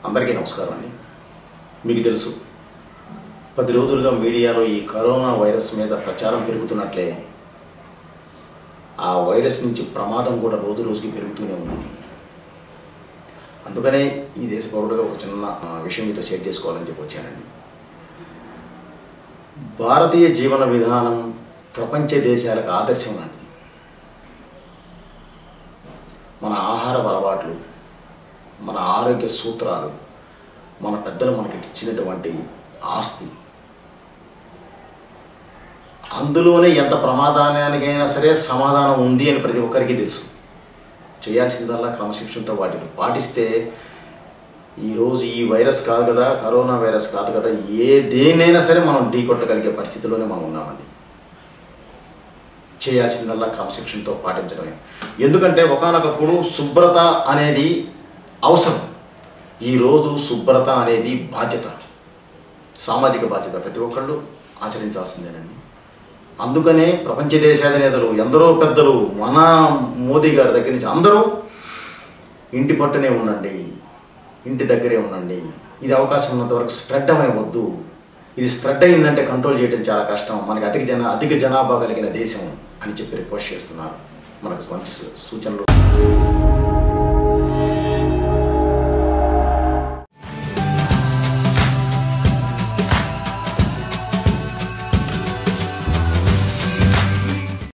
అందరికీ నమస్కారం అండి మీకు తెలుసు పది రోజులుగా మీడియాలో ఈ కరోనా వైరస్ మీద ప్రచారం పెరుగుతున్నట్లే ఆ వైరస్ నుంచి ప్రమాదం కూడా రోజు రోజుకి పెరుగుతూనే ఉంది అందుకనే ఈ దేశ పౌరుడుగా ఒక చిన్న ఆ, విషయం మీతో షేర్ చేసుకోవాలని చెప్పి వచ్చానండి భారతీయ జీవన విధానం ప్రపంచ దేశాలకు ఆదర్శం లాంటిది మన ఆహార అలవాట్లు మన ఆరోగ్య సూత్రాలు మన పెద్దలు మనకి ఇచ్చినటువంటి ఆస్తి అందులోనే ఎంత ప్రమాదానికైనా సరే సమాధానం ఉంది అని ప్రతి ఒక్కరికి తెలుసు చేయాల్సిందల్లా క్రమశిక్షణతో వాటిని పాటిస్తే ఈరోజు ఈ వైరస్ కాదు కదా కరోనా వైరస్ కాదు కదా ఏ దేన్నైనా సరే మనం ఢీ కొట్టగలిగే పరిస్థితిలోనే మనం ఉన్నామండి చేయాల్సిందల్లా క్రమశిక్షణతో పాటించడమే ఎందుకంటే ఒకనొకప్పుడు శుభ్రత అనేది అవసరం ఈరోజు శుభ్రత అనేది బాధ్యత సామాజిక బాధ్యత ప్రతి ఒక్కళ్ళు ఆచరించాల్సిందేనండి అందుకనే ప్రపంచ దేశాధినేతలు ఎందరో పెద్దలు మన మోదీ గారి దగ్గర నుంచి అందరూ ఇంటి పట్టునే ఉండండి ఇంటి దగ్గరే ఉండండి ఇది అవకాశం ఉన్నంత వరకు స్ప్రెడ్ అవ్వవద్దు ఇది స్ప్రెడ్ అయిందంటే కంట్రోల్ చేయడం చాలా కష్టం మనకి అధిక జన అధిక జనాభా కలిగిన దేశం అని చెప్పి రిక్వెస్ట్ చేస్తున్నారు మనకు మంచి సూచనలు